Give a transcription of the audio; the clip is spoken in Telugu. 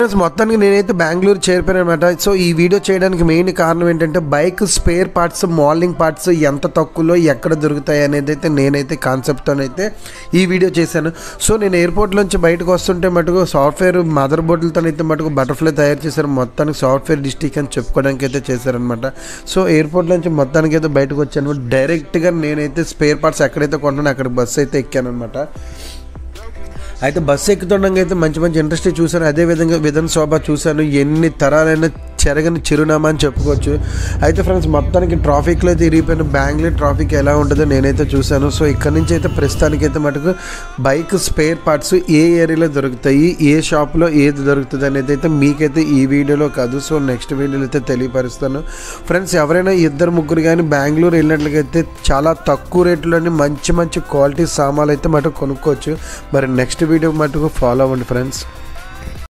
ఫ్రెండ్స్ మొత్తానికి నేనైతే బెంగళూరు చేరిపోయాను అనమాట సో ఈ వీడియో చేయడానికి మెయిన్ కారణం ఏంటంటే bike spare parts moulding parts ఎంత తక్కువలో ఎక్కడ దొరుకుతాయి అనేది అయితే నేనైతే కాన్సెప్ట్తోనైతే ఈ వీడియో చేశాను సో నేను ఎయిర్పోర్ట్లోంచి బయటకు వస్తుంటే మటుకు సాఫ్ట్వేర్ మదర్ బోర్డులతో అయితే మటుకు బటర్ఫ్లై తయారు చేశారు మొత్తానికి సాఫ్ట్వేర్ డిస్టిక్ అని చెప్పుకోవడానికి అయితే చేశారనమాట సో ఎయిర్పోర్ట్ నుంచి మొత్తానికి అయితే బయటకు వచ్చాను డైరెక్ట్గా నేనైతే స్పేర్ పార్ట్స్ ఎక్కడైతే కొంటానో అక్కడ బస్సు అయితే ఎక్కాను అనమాట అయితే బస్సు ఎక్కుతుండగా అయితే మంచి మంచి ఇండస్ట్రీ చూశాను అదేవిధంగా విధన్ శోభ చూశాను ఎన్ని తరాలైన చెరగని చిరునామా అని చెప్పుకోవచ్చు అయితే ఫ్రెండ్స్ మొత్తానికి ట్రాఫిక్లో అయితే ఇరిగిపోయిన బెంగళూరు ట్రాఫిక్ ఎలా ఉంటుందో నేనైతే చూశాను సో ఇక్కడ నుంచి అయితే ప్రస్తుతానికి అయితే మటుకు బైక్ స్పేర్ పార్ట్స్ ఏ ఏరియాలో దొరుకుతాయి ఏ షాప్లో ఏది దొరుకుతుంది అనేది అయితే మీకైతే ఈ వీడియోలో కాదు సో నెక్స్ట్ వీడియోలో అయితే తెలియపరుస్తాను ఫ్రెండ్స్ ఎవరైనా ఇద్దరు ముగ్గురు కానీ బెంగళూరు వెళ్ళినట్లయితే చాలా తక్కువ రేట్లోనే మంచి మంచి క్వాలిటీ సామాన్లు అయితే మటుకు కొనుక్కోవచ్చు మరి నెక్స్ట్ వీడియో మటుకు ఫాలో అవ్వండి ఫ్రెండ్స్